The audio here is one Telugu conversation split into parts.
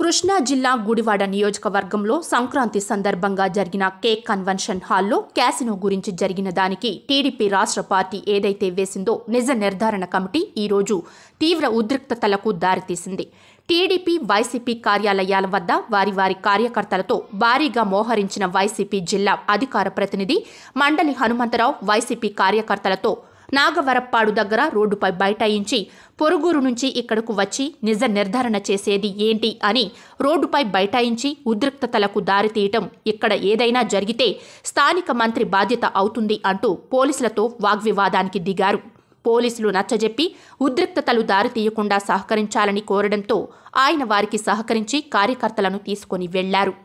కృష్ణా జిల్లా గుడివాడ నియోజకవర్గంలో సంక్రాంతి సందర్భంగా జరిగిన కేక్ కన్వెన్షన్ హాల్లో క్యాసినో గురించి జరిగిన దానికి టీడీపీ రాష్ట్ర పార్టీ ఏదైతే వేసిందో నిజ నిర్ధారణ కమిటీ ఈరోజు తీవ్ర ఉద్రిక్తతలకు దారితీసింది టీడీపీ వైసీపీ కార్యాలయాల వద్ద వారి వారి కార్యకర్తలతో భారీగా మోహరించిన వైసీపీ జిల్లా అధికార ప్రతినిధి మండలి హనుమంతరావు వైసీపీ కార్యకర్తలతో నాగవరప్పాడు దగ్గర రోడ్డుపై బైఠాయించి పొరుగురు నుంచి ఇక్కడకు వచ్చి నిజ నిర్ధారణ చేసేది ఏంటి అని రోడ్డుపై బైఠాయించి ఉద్రిక్తతలకు దారితీయటం ఇక్కడ ఏదైనా జరిగితే స్థానిక మంత్రి బాధ్యత అవుతుంది అంటూ పోలీసులతో వాగ్వివాదానికి దిగారు పోలీసులు నచ్చజెప్పి ఉద్రిక్తతలు దారితీయకుండా సహకరించాలని కోరడంతో ఆయన వారికి సహకరించి కార్యకర్తలను తీసుకొని వెళ్లారు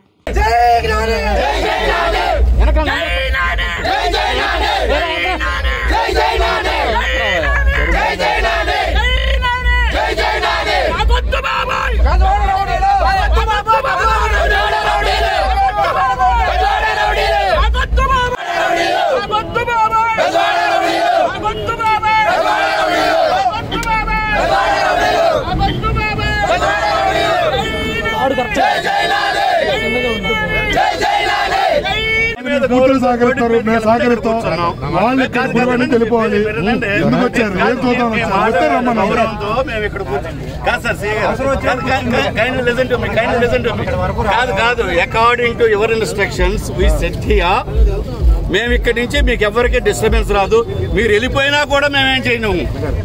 కూతురు సహకరిస్తారు మేము సహకరిస్తాం వాళ్ళు ఇక్కడ గుడివాడ వెళ్ళిపోవాలి ఎందుకు వచ్చారు ఏం చూద్దాం వచ్చారు వస్తే రమ్మన్నారు గౌరవంతో మేము ఇక్కడ కూర్చుని కాదు sir see kind listen to me kind listen to me కాదు కాదు according to your instructions we set here మేము ఇక్కడి నుంచి మీకు ఎవరికి డిస్టర్బెన్స్ రాదు మీరు వెళ్ళిపోయినా కూడా మేమేం చేయము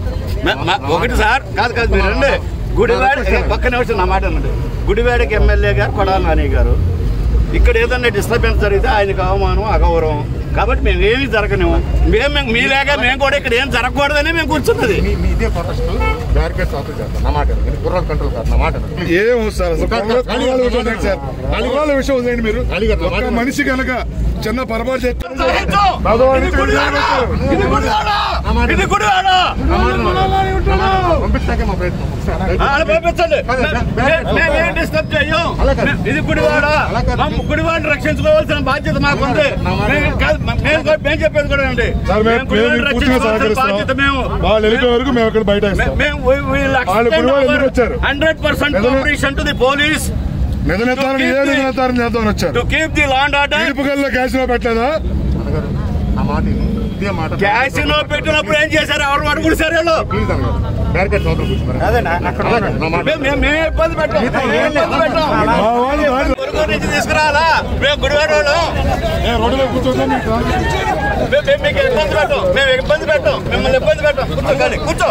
మ- మ- ఒకటి సార్ కాదు కాదు మీరు రండి గుడివాడ పక్క నిమిషం నా మాట అన్నాడు గుడివాడకి ఎమ్మెల్యే గారు కొడాల నాని గారు ఇక్కడ ఏదన్నా డిస్టర్బెన్స్ జరిగితే ఆయనకు అవమానం అగౌరవం కాబట్టి మేము ఏమీ జరగలేము మేము మీలాగా మేము కూడా ఇక్కడ ఏం జరగకూడదని మేము కూర్చున్నది మీ మీ ఇదే ఫస్ట్ బ్యారికేడ్స్ ఆఫీస్ చేస్తాం నా మాట వినండి. గుర్రాల కంట్రోల్ కాదు నా మాట వినండి. ఏం సార్ అసలు పొగల- పొగల విషయం వదిలేండి సార్ పొగల విషయం వదిలేండి మీరు అలీగఢ్ ఒక్క మనిషి కనుక చిన్న పొరపాటు చేస్తే సహించు. భగవాన్ ఇది గుడివాడ. ఇది గుడివాడ. ఇది గుడివాడ. నా మాట వినండి. నా మాట వినండి. పంపించడానికే మా ప్రయత్నం ఆ, అలా పంపించండి మే- మేము ఏం డిస్టర్బ్ చెయ్యం అలా కాదు. మే- ఇది గుడివాడ అలా కాదు. మా గుడివాడని రక్షించుకోవాల్సిన బాధ్యత మాకుంది నా మాట మేము కాదు, మేము కూడా- మేము చెప్పేది కూడా అండి సార్ మేము మేము పూర్తిగా బాధ్యత మేము సహకరిస్తాం వాళ్ళు వెళ్ళిపోయే వరకు మేము ఇక్కడ బయట ఇస్తాం మేము వాళ్ళు గుడివాడ ఎందుకు వచ్చారు? హండ్రెడ్ పర్సెంట్ నిజమే. కోఆపరేషన్ టు ది పోలీస్ నిజ నిర్ధారణ ఏ నిజ నిర్ధారణ చేద్దామని వచ్చారు to keep the law and order ఇడుపుగల్లో క్యాసినో పెట్టలేదా అన్నగారు నా మాట వినండి. ఇదే మాట క్యాసినో పెట్టినప్పుడు ఏం చేశారు ఎవరు అడుగుడు సరే ప్లీజ్ అన్నారు బ్యారికేడ్స్ అవతల కూర్చున్నారు అలాగే, నా మాట మేము మేము మేము ఇబ్బంది పెట్టాం మేము ఇబ్బంది పెట్టాం మా వాళ్ళు దారి పొరుగు నుంచి తీసుకురావాలా మేము గుడివాడ వాళ్ళం ఏ, రోడ్డులో కూర్చోండి మీకు రాదు. మేము మేము మీకు ఇబ్బంది పెట్టాం మేము ఇబ్బంది పెట్టాం మిమ్మల్ని ఇబ్బంది పెట్టాం కూర్చో కానీ కూర్చో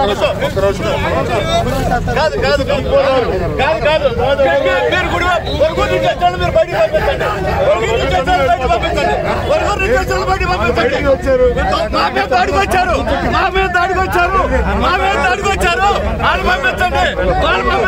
కూర్చో కాదు కాదు కాదు కాదు కాదు మీరు- మీరు గుడి పొరుగు నుంచి వచ్చాడు మీరు బయటికి పంపించండి పొరుగు నుంచి వచ్చాడు బయటికి పంపించండి పొరుగు నుంచి వచ్చాడు బయటికి పంపించండి బయటికి వచ్చారు. మా మీద దాడికి వచ్చారు మా మీద దాడికి వచ్చారు మా మీద దాడికి వచ్చారు వాళ్ళు పంపించండి వాళ్ళు పంపించండి